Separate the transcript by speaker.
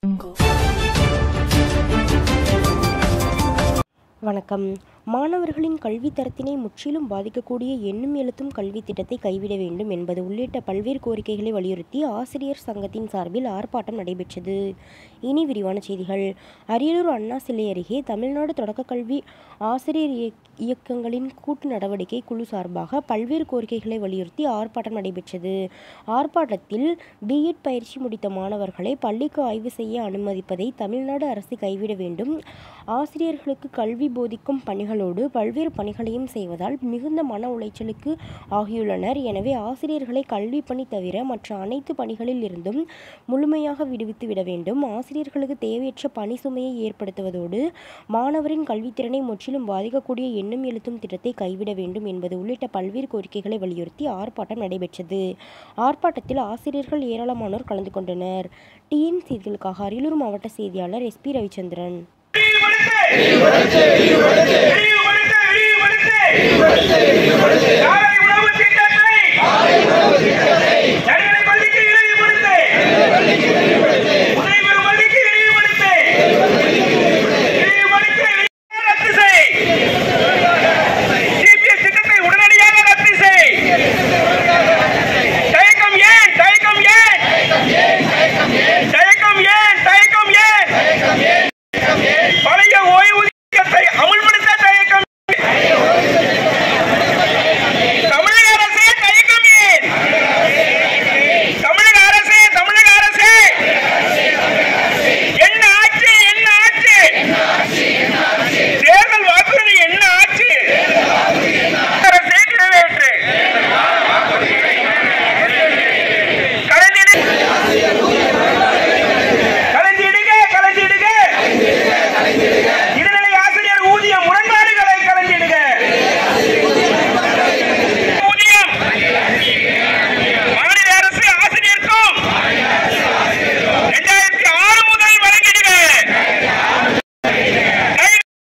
Speaker 1: வணக்கம் மாணவர்களின் கல்வி தரத்தினை முற்றிலும் பாதிக்கக்கூடிய எண்ணும் எழுத்தும் கல்வி திட்டத்தை கைவிட வேண்டும் என்பது உள்ளிட்ட பல்வேறு கோரிக்கைகளை வலியுறுத்தி ஆசிரியர் சங்கத்தின் சார்பில் ஆர்ப்பாட்டம் நடைபெற்றது இனி விரிவான செய்திகள் அரியலூர் அண்ணா சிலை அருகே தமிழ்நாடு தொடக்கக் கல்வி ஆசிரியர் இயக்- இயக்கங்களின் கூட்டு நடவடிக்கை குழு சார்பாக பல்வேறு கோரிக்கைகளை வலியுறுத்தி ஆர்ப்பாட்டம் நடைபெற்றது ஆர்ப்பாட்டத்தில் பிஎட் பயிற்சி முடித்த மாணவர்களை பள்ளிக்கு ஆய்வு செய்ய அனுமதிப்பதை தமிழ்நாடு அரசு கைவிட வேண்டும் ஆசிரியர்களுக்கு கல்வி போதிக்கும் பணிகளோடு பல்வேறு பணிகளையும் செய்வதால் மிகுந்த மன உளைச்சலுக்கு ஆகியுள்ளனர் எனவே ஆசிரியர்களை கல்வி பணி தவிர மற்ற அனைத்து பணிகளில் இருந்தும் முழுமையாக விடுவித்து விட வேண்டும் ஆசிரியர்களுக்கு தேவையற்ற பணி சுமையை ஏற்படுத்துவதோடு மாணவரின் கல்வித்திறனை முற்றிலும் பாதிக்கக்கூடிய எண்ணும் எழுத்தும் திட்டத்தை கைவிட வேண்டும் என்பது உள்ளிட்ட பல்வேறு கோரிக்கைகளை வலியுறுத்தி ஆர்ப்பாட்டம் நடைபெற்றது ஆர்ப்பாட்டத்தில் ஆசிரியர்கள் ஏராளமானோர் கலந்து கொண்டனர் டிஎன் செய்திகளுக்காக அரியலூர் மாவட்ட செய்தியாளர் எஸ்பி ரவிச்சந்திரன்
Speaker 2: விரிவுபடுத்து விரிவுபடுத்து விரிவுபடுத்து விரிவுபடுத்து